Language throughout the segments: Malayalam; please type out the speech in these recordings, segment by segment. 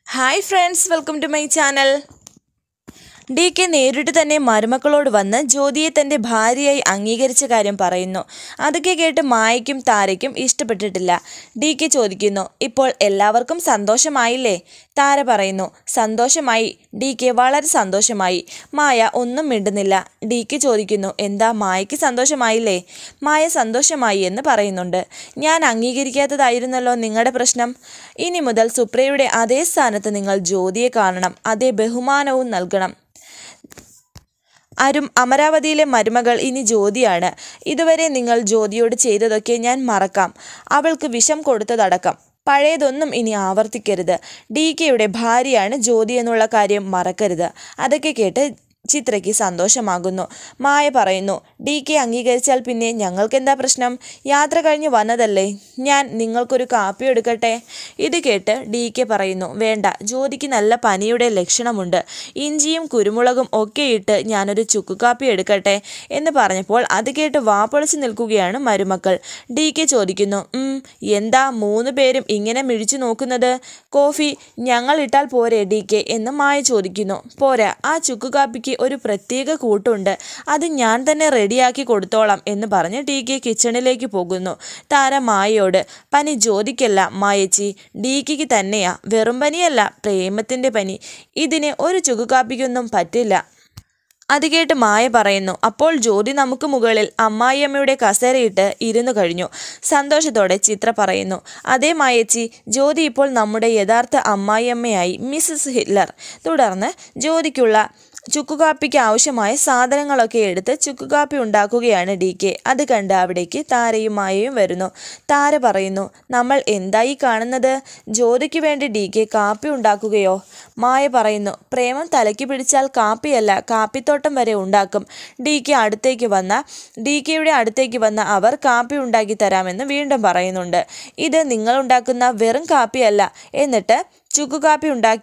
hi friends welcome to my channel D K നേരിട്ട് തന്നെ മരുമക്കളോട് വന്ന് ജ്യോതിയെ തൻ്റെ ഭാര്യയായി അംഗീകരിച്ച കാര്യം പറയുന്നു അതൊക്കെ കേട്ട് മായയ്ക്കും താരയ്ക്കും ഇഷ്ടപ്പെട്ടിട്ടില്ല ഡി കെ ചോദിക്കുന്നു ഇപ്പോൾ എല്ലാവർക്കും സന്തോഷമായില്ലേ താര പറയുന്നു സന്തോഷമായി ഡി കെ വളരെ സന്തോഷമായി മായ ഒന്നും മിണ്ടുന്നില്ല ഡി കെ ചോദിക്കുന്നു എന്താ മായയ്ക്ക് സന്തോഷമായില്ലേ മായ സന്തോഷമായി എന്ന് പറയുന്നുണ്ട് ഞാൻ അംഗീകരിക്കാത്തതായിരുന്നല്ലോ നിങ്ങളുടെ പ്രശ്നം ഇനി മുതൽ സുപ്രിയയുടെ അതേ സ്ഥാനത്ത് നിങ്ങൾ ജ്യോതിയെ കാണണം അതേ ബഹുമാനവും നൽകണം അരും അമരാവതിയിലെ മരുമകൾ ഇനി ജ്യോതിയാണ് ഇതുവരെ നിങ്ങൾ ജ്യോതിയോട് ചെയ്തതൊക്കെ ഞാൻ മറക്കാം അവൾക്ക് വിഷം കൊടുത്തതടക്കം പഴയതൊന്നും ഇനി ആവർത്തിക്കരുത് ഡി കെയുടെ ഭാര്യയാണ് ജ്യോതി എന്നുള്ള കാര്യം മറക്കരുത് അതൊക്കെ കേട്ട് ചിത്രയ്ക്ക് സന്തോഷമാകുന്നു മായ പറയുന്നു ഡി കെ അംഗീകരിച്ചാൽ പിന്നെ ഞങ്ങൾക്കെന്താ പ്രശ്നം യാത്ര കഴിഞ്ഞ് വന്നതല്ലേ ഞാൻ നിങ്ങൾക്കൊരു കാപ്പി എടുക്കട്ടെ ഇത് കേട്ട് ഡി കെ പറയുന്നു വേണ്ട ജ്യോതിക്ക് നല്ല പനിയുടെ ലക്ഷണമുണ്ട് ഇഞ്ചിയും കുരുമുളകും ഒക്കെ ഇട്ട് ഞാനൊരു ചുക്ക് കാപ്പി എടുക്കട്ടെ എന്ന് പറഞ്ഞപ്പോൾ അത് കേട്ട് വാപ്പൊളിച്ച് നിൽക്കുകയാണ് മരുമക്കൾ ഡി കെ ചോദിക്കുന്നു "ഉം, എന്താ മൂന്ന് പേരും ഇങ്ങനെ മിഴിച്ചു നോക്കുന്നത് കോഫി ഞങ്ങൾ ഇട്ടാൽ പോരെ ഡി കെ എന്ന് മായ ചോദിക്കുന്നു പോരാ ആ ചുക്ക് കാപ്പിക്ക് ഒരു പ്രത്യേക കൂട്ടുണ്ട് അത് ഞാൻ തന്നെ റെഡിയാക്കി കൊടുത്തോളാം എന്ന് പറഞ്ഞ് ടി കെ കിച്ചണിലേക്ക് പോകുന്നു താര മായയോട് പനി ജ്യോതിക്കല്ല മായച്ചി ഡി കെക്ക് തന്നെയാ വെറും പനിയല്ല പ്രേമത്തിൻ്റെ പനി ഇതിന് ഒരു ചുക്കുകാപ്പിക്കൊന്നും പറ്റില്ല അത് കേട്ട് മായ പറയുന്നു അപ്പോൾ ജ്യോതി നമുക്ക് മുകളിൽ അമ്മായിയമ്മയുടെ കസേരയിട്ട് ഇരുന്നു കഴിഞ്ഞു സന്തോഷത്തോടെ ചിത്ര പറയുന്നു അതേ മായച്ചി ജ്യോതി ഇപ്പോൾ നമ്മുടെ യഥാർത്ഥ അമ്മായിയമ്മയായി മിസ്സസ് ഹിറ്റ്ലർ തുടർന്ന് ജ്യോതിക്കുള്ള ചുക്കുകാപ്പിക്ക് ആവശ്യമായ സാധനങ്ങളൊക്കെ എടുത്ത് ചുക്കുകാപ്പി ഉണ്ടാക്കുകയാണ് ഡി കെ അത് കണ്ട് അവിടേക്ക് താരയും മായയും വരുന്നു താര പറയുന്നു നമ്മൾ എന്തായി കാണുന്നത് ജ്യോതിക്ക് വേണ്ടി ഡി കെ കാപ്പി ഉണ്ടാക്കുകയോ മായ പറയുന്നു പ്രേമം തലയ്ക്ക് പിടിച്ചാൽ കാപ്പിയല്ല കാപ്പിത്തോട്ടം വരെ ഉണ്ടാക്കും ഡി കെ അടുത്തേക്ക് വന്ന ഡി കെയുടെ അടുത്തേക്ക് വന്ന അവർ കാപ്പി ഉണ്ടാക്കി തരാമെന്ന് വീണ്ടും പറയുന്നുണ്ട് ഇത് നിങ്ങൾ ഉണ്ടാക്കുന്ന വെറും കാപ്പിയല്ല എന്നിട്ട് ചുക്കുകാപ്പി ഉണ്ടാക്കി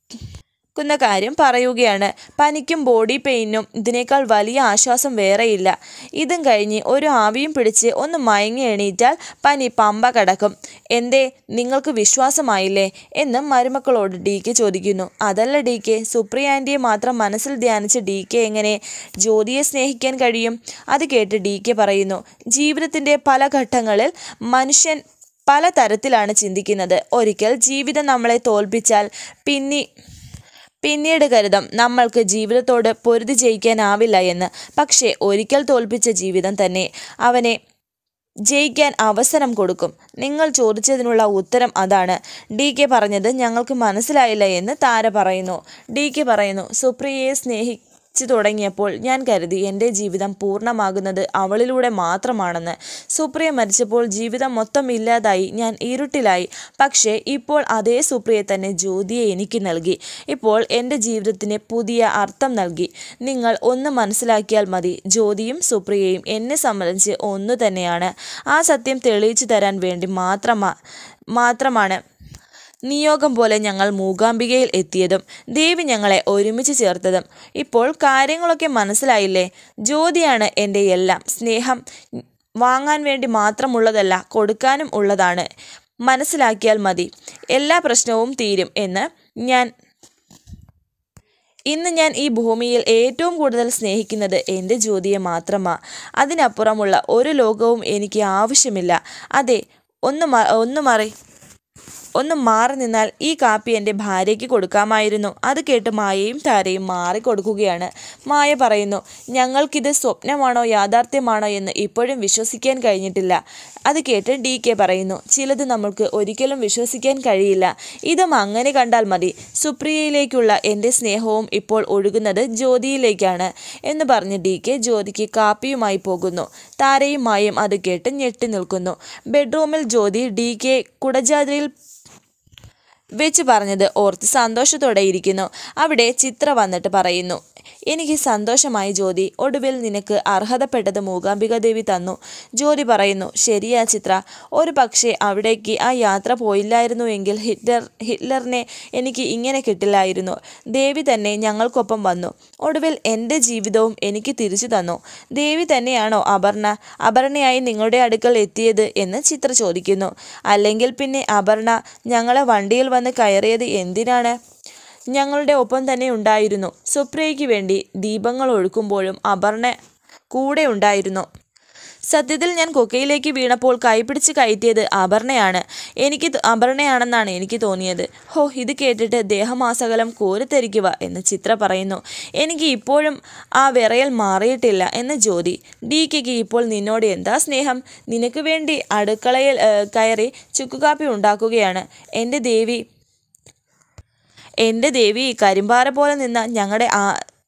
ക്കുന്ന കാര്യം പറയുകയാണ് പനിക്കും ബോഡി പെയിനും ഇതിനേക്കാൾ വലിയ ആശ്വാസം വേറെയില്ല ഇതും കഴിഞ്ഞ് ഒരു ആവിയും പിടിച്ച് ഒന്ന് മയങ്ങി എണീറ്റാൽ പനി പമ്പ കടക്കും എന്തേ നിങ്ങൾക്ക് വിശ്വാസമായില്ലേ എന്ന് മരുമക്കളോട് ഡി കെ ചോദിക്കുന്നു അതല്ല ഡി കെ സുപ്രിയ ആൻറ്റിയെ മാത്രം മനസ്സിൽ ധ്യാനിച്ച് ഡി കെ എങ്ങനെ ജ്യോതിയെ സ്നേഹിക്കാൻ കഴിയും അത് കേട്ട് ഡി കെ പറയുന്നു ജീവിതത്തിൻ്റെ പല ഘട്ടങ്ങളിൽ മനുഷ്യൻ പല തരത്തിലാണ് ചിന്തിക്കുന്നത് ഒരിക്കൽ ജീവിതം നമ്മളെ തോൽപ്പിച്ചാൽ പിന്നി പിന്നീട് കരുതും നമ്മൾക്ക് ജീവിതത്തോട് പൊരുതി ജയിക്കാനാവില്ല എന്ന് പക്ഷേ ഒരിക്കൽ തോൽപ്പിച്ച ജീവിതം തന്നെ അവനെ ജയിക്കാൻ അവസരം കൊടുക്കും നിങ്ങൾ ചോദിച്ചതിനുള്ള ഉത്തരം അതാണ് ഡി കെ പറഞ്ഞത് ഞങ്ങൾക്ക് മനസ്സിലായില്ല എന്ന് താര പറയുന്നു ഡി കെ പറയുന്നു സുപ്രിയയെ സ്നേഹിച്ചു തുടങ്ങിയപ്പോൾ ഞാൻ കരുതി എൻ്റെ ജീവിതം പൂർണ്ണമാകുന്നത് അവളിലൂടെ മാത്രമാണെന്ന് സുപ്രിയ മരിച്ചപ്പോൾ ജീവിതം മൊത്തം ഇല്ലാതായി ഞാൻ ഇരുട്ടിലായി പക്ഷേ ഇപ്പോൾ അതേ സുപ്രിയ തന്നെ ജ്യോതിയെ എനിക്ക് നൽകി ഇപ്പോൾ എൻ്റെ ജീവിതത്തിന് പുതിയ അർത്ഥം നൽകി നിങ്ങൾ ഒന്ന് മനസ്സിലാക്കിയാൽ മതി ജ്യോതിയും സുപ്രിയയും എന്നെ സംബന്ധിച്ച് ഒന്നു തന്നെയാണ് ആ സത്യം തെളിയിച്ചു തരാൻ വേണ്ടി മാത്രമാ മാത്രമാണ് നിയോഗം പോലെ ഞങ്ങൾ മൂകാംബികയിൽ എത്തിയതും ദേവി ഞങ്ങളെ ഒരുമിച്ച് ചേർത്തതും ഇപ്പോൾ കാര്യങ്ങളൊക്കെ മനസ്സിലായില്ലേ ജ്യോതിയാണ് എൻ്റെ എല്ലാം സ്നേഹം വാങ്ങാൻ വേണ്ടി മാത്രമുള്ളതല്ല കൊടുക്കാനും ഉള്ളതാണ് മനസ്സിലാക്കിയാൽ മതി എല്ലാ പ്രശ്നവും തീരും എന്ന് ഞാൻ ഇന്ന് ഞാൻ ഈ ഭൂമിയിൽ ഏറ്റവും കൂടുതൽ സ്നേഹിക്കുന്നത് എൻ്റെ ജ്യോതിയെ മാത്രമാ അതിനപ്പുറമുള്ള ഒരു ലോകവും എനിക്ക് ആവശ്യമില്ല അതെ ഒന്ന് മ ഒന്ന് മറി ഒന്ന് മാറി നിന്നാൽ ഈ കാപ്പി എൻ്റെ ഭാര്യയ്ക്ക് കൊടുക്കാമായിരുന്നു അത് കേട്ട് മായയും താരയും മാറി കൊടുക്കുകയാണ് മായ പറയുന്നു ഞങ്ങൾക്കിത് സ്വപ്നമാണോ യാഥാർത്ഥ്യമാണോ എന്ന് ഇപ്പോഴും വിശ്വസിക്കാൻ കഴിഞ്ഞിട്ടില്ല അത് കേട്ട് ഡി കെ പറയുന്നു ചിലത് നമ്മൾക്ക് ഒരിക്കലും വിശ്വസിക്കാൻ കഴിയില്ല ഇതും അങ്ങനെ കണ്ടാൽ മതി സുപ്രിയയിലേക്കുള്ള എൻ്റെ സ്നേഹവും ഇപ്പോൾ ഒഴുകുന്നത് ജ്യോതിയിലേക്കാണ് എന്ന് പറഞ്ഞ് ഡി കെ ജ്യോതിക്ക് കാപ്പിയുമായി പോകുന്നു താരയും മായും അത് കേട്ട് ഞെട്ടി നിൽക്കുന്നു ബെഡ്റൂമിൽ ജ്യോതി ഡി കെ കുടജാദ്രിയിൽ വെച്ച് പറഞ്ഞത് ഓർത്ത് സന്തോഷത്തോടെ ഇരിക്കുന്നു അവിടെ ചിത്ര വന്നിട്ട് പറയുന്നു എനിക്ക് സന്തോഷമായി ജ്യോതി ഒടുവിൽ നിനക്ക് അർഹതപ്പെട്ടത് മൂകാംബിക ദേവി തന്നു ജ്യോതി പറയുന്നു ശരിയാ ചിത്ര ഒരു പക്ഷേ അവിടേക്ക് ആ യാത്ര പോയില്ലായിരുന്നുവെങ്കിൽ ഹിറ്റ്ലർ ഹിറ്റ്ലറിനെ എനിക്ക് ഇങ്ങനെ കിട്ടില്ലായിരുന്നു ദേവി തന്നെ ഞങ്ങൾക്കൊപ്പം വന്നു ഒടുവിൽ എൻ്റെ ജീവിതവും എനിക്ക് തിരിച്ചു തന്നു ദേവി തന്നെയാണോ അപർണ അപർണയായി നിങ്ങളുടെ അടുക്കൽ എത്തിയത് എന്ന് ചിത്ര ചോദിക്കുന്നു അല്ലെങ്കിൽ പിന്നെ അപർണ ഞങ്ങളെ വണ്ടിയിൽ വന്ന് കയറിയത് എന്തിനാണ് ഞങ്ങളുടെ ഒപ്പം തന്നെ ഉണ്ടായിരുന്നു സുപ്രിയയ്ക്ക് വേണ്ടി ദീപങ്ങൾ ഒഴുക്കുമ്പോഴും അപർണ കൂടെ ഉണ്ടായിരുന്നു സത്യത്തിൽ ഞാൻ കൊക്കയിലേക്ക് വീണപ്പോൾ കൈപിടിച്ച് കയറ്റിയത് അപർണയാണ് എനിക്ക് ത- അപർണയാണെന്നാണ് എനിക്ക് തോന്നിയത് ഹോ ഇത് കേട്ടിട്ട് ദേഹമാസകലം കോരിത്തെരിക്കുക എന്ന് ചിത്ര പറയുന്നു എനിക്ക് ഇപ്പോഴും ആ വിറയൽ മാറിയിട്ടില്ല എന്ന് ജ്യോതി ഡി കെക്ക് ഇപ്പോൾ നിന്നോട് എന്താ സ്നേഹം നിനക്ക് വേണ്ടി അടുക്കളയിൽ ഏ, കയറി ചുക്കുകാപ്പി ഉണ്ടാക്കുകയാണ് എൻ്റെ ദേവി എൻ്റെ ദേവി കരിമ്പാറ പോലെ നിന്ന ഞങ്ങളുടെ ആ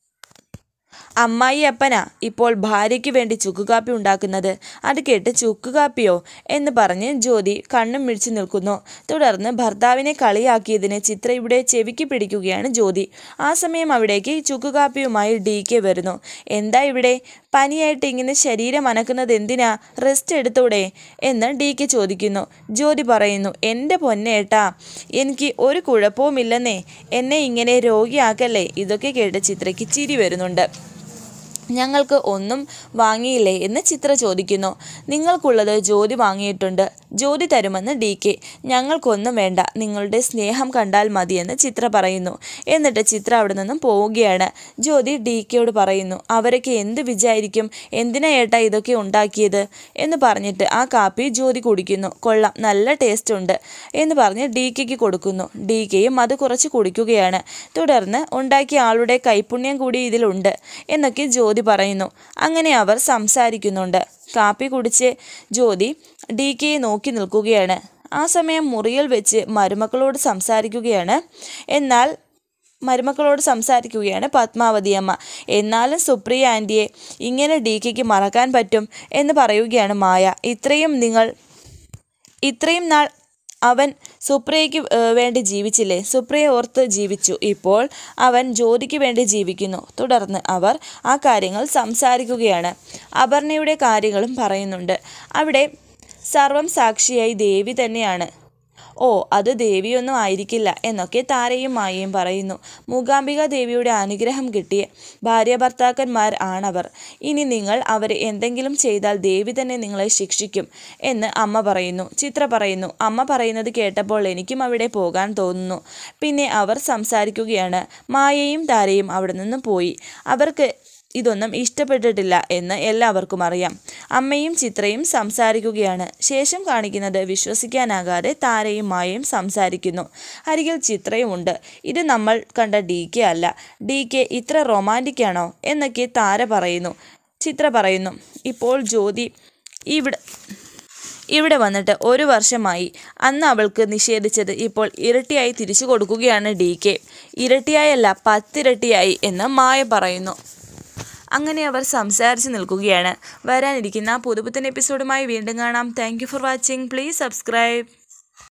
അമ്മായി അപ്പനാ ഇപ്പോൾ ഭാര്യയ്ക്ക് വേണ്ടി ചുക്കുകാപ്പി ഉണ്ടാക്കുന്നത് അത് കേട്ട് ചുക്കുകാപ്പിയോ എന്ന് പറഞ്ഞ് ജ്യോതി കണ്ണും മിഴിച്ചു നിൽക്കുന്നു തുടർന്ന് ഭർത്താവിനെ കളിയാക്കിയതിന് ചിത്രയുടെ ചെവിക്ക് പിടിക്കുകയാണ് ജ്യോതി ആ സമയം അവിടേക്ക് ചുക്കുകാപ്പിയുമായി ഡി കെ വരുന്നു എന്താ ഇവിടെ പനിയായിട്ട് ഇങ്ങനെ ശരീരം അനക്കുന്നത് എന്തിനാ റെസ്റ്റ് എടുത്തൂടെ എന്ന് ഡി കെ ചോദിക്കുന്നു ജ്യോതി പറയുന്നു എൻ്റെ പൊന്നേട്ടാ എനിക്ക് ഒരു കുഴപ്പവുമില്ലെന്നേ എന്നെ ഇങ്ങനെ രോഗിയാക്കല്ലേ ഇതൊക്കെ കേട്ട് ചിത്രയ്ക്ക് ചിരി വരുന്നുണ്ട് ഞങ്ങൾക്ക് ഒന്നും വാങ്ങിയില്ലേ എന്ന് ചിത്ര ചോദിക്കുന്നു നിങ്ങൾക്കുള്ളത് ജ്യോതി വാങ്ങിയിട്ടുണ്ട് ജ്യോതി തരുമെന്ന് ഡി കെ ഞങ്ങൾക്കൊന്നും വേണ്ട നിങ്ങളുടെ സ്നേഹം കണ്ടാൽ മതിയെന്ന് ചിത്ര പറയുന്നു എന്നിട്ട് ചിത്ര അവിടെ നിന്നും പോവുകയാണ് ജ്യോതി ഡി കെയോട് പറയുന്നു അവരൊക്കെ എന്ത് വിചാരിക്കും എന്തിനാ ഏട്ടാ ഇതൊക്കെ ഉണ്ടാക്കിയത് എന്ന് പറഞ്ഞിട്ട് ആ കാപ്പി ജ്യോതി കുടിക്കുന്നു കൊള്ളാം നല്ല ടേസ്റ്റ് ഉണ്ട് എന്ന് പറഞ്ഞ് ഡി കെക്ക് കൊടുക്കുന്നു ഡി കെയും അത് കുറച്ച് കുടിക്കുകയാണ് തുടർന്ന് ഉണ്ടാക്കിയ ആളുടെ കൈപുണ്യം കൂടി ഇതിലുണ്ട് എന്നൊക്കെ ജ്യോതി പറയുന്നു അങ്ങനെ അവർ സംസാരിക്കുന്നുണ്ട് കാപ്പി കുടിച്ച് ജ്യോതി ഡി കെയെ നോക്കി നിൽക്കുകയാണ് ആ സമയം മുറിയിൽ വെച്ച് മരുമക്കളോട് സംസാരിക്കുകയാണ് എന്നാൽ മരുമക്കളോട് സംസാരിക്കുകയാണ് പത്മാവതി അമ്മ എന്നാലും സുപ്രിയ ആൻറ്റിയെ ഇങ്ങനെ ഡി കെക്ക് മറക്കാൻ പറ്റും എന്ന് പറയുകയാണ് മായ ഇത്രയും നിങ്ങൾ ഇത്രയും നാൾ അവൻ സുപ്രിയയ്ക്ക് ഏഹ്, വേണ്ടി ജീവിച്ചില്ലേ സുപ്രിയ ഓർത്ത് ജീവിച്ചു ഇപ്പോൾ അവൻ ജ്യോതിക്ക് വേണ്ടി ജീവിക്കുന്നു തുടർന്ന് അവർ ആ കാര്യങ്ങൾ സംസാരിക്കുകയാണ് അപർണയുടെ കാര്യങ്ങളും പറയുന്നുണ്ട് അവിടെ സർവം സാക്ഷിയായി ദേവി തന്നെയാണ് ഓ അത് ദേവിയൊന്നും ആയിരിക്കില്ല എന്നൊക്കെ താരയും മായയും പറയുന്നു മൂകാംബിക ദേവിയുടെ അനുഗ്രഹം കിട്ടിയ ഭാര്യ ഭർത്താക്കന്മാർ ആണവർ ഇനി നിങ്ങൾ അവരെ എന്തെങ്കിലും ചെയ്താൽ ദേവി തന്നെ നിങ്ങളെ ശിക്ഷിക്കും എന്ന് അമ്മ പറയുന്നു ചിത്ര പറയുന്നു അമ്മ പറയുന്നത് കേട്ടപ്പോൾ എനിക്കും അവിടെ പോകാൻ തോന്നുന്നു പിന്നെ അവർ സംസാരിക്കുകയാണ് മായയും താരയും അവിടെ നിന്ന് പോയി അവർക്ക് ഇതൊന്നും ഇഷ്ടപ്പെട്ടിട്ടില്ല എന്ന് എല്ലാവർക്കും അറിയാം അമ്മയും ചിത്രയും സംസാരിക്കുകയാണ് ശേഷം കാണിക്കുന്നത് വിശ്വസിക്കാനാകാതെ താരയും മായയും സംസാരിക്കുന്നു അരികിൽ ചിത്രയുമുണ്ട് ഇത് നമ്മൾ കണ്ട ഡി കെ അല്ല ഡി കെ ഇത്ര റൊമാൻറ്റിക് ആണോ എന്നൊക്കെ താര പറയുന്നു ചിത്ര പറയുന്നു ഇപ്പോൾ ജ്യോതി ഇവിടെ ഇവിടെ വന്നിട്ട് ഒരു വർഷമായി അന്ന് അവൾക്ക് നിഷേധിച്ചത് ഇപ്പോൾ ഇരട്ടിയായി തിരിച്ചു കൊടുക്കുകയാണ് ഡി കെ ഇരട്ടിയായല്ല പത്തിരട്ടിയായി എന്ന് മായ പറയുന്നു അങ്ങനെ അവർ സംസാരിച്ച് നിൽക്കുകയാണ് വരാനിരിക്കുന്ന പുതുപുത്തൻ എപ്പിസോഡുമായി വീണ്ടും കാണാം thank you for watching please subscribe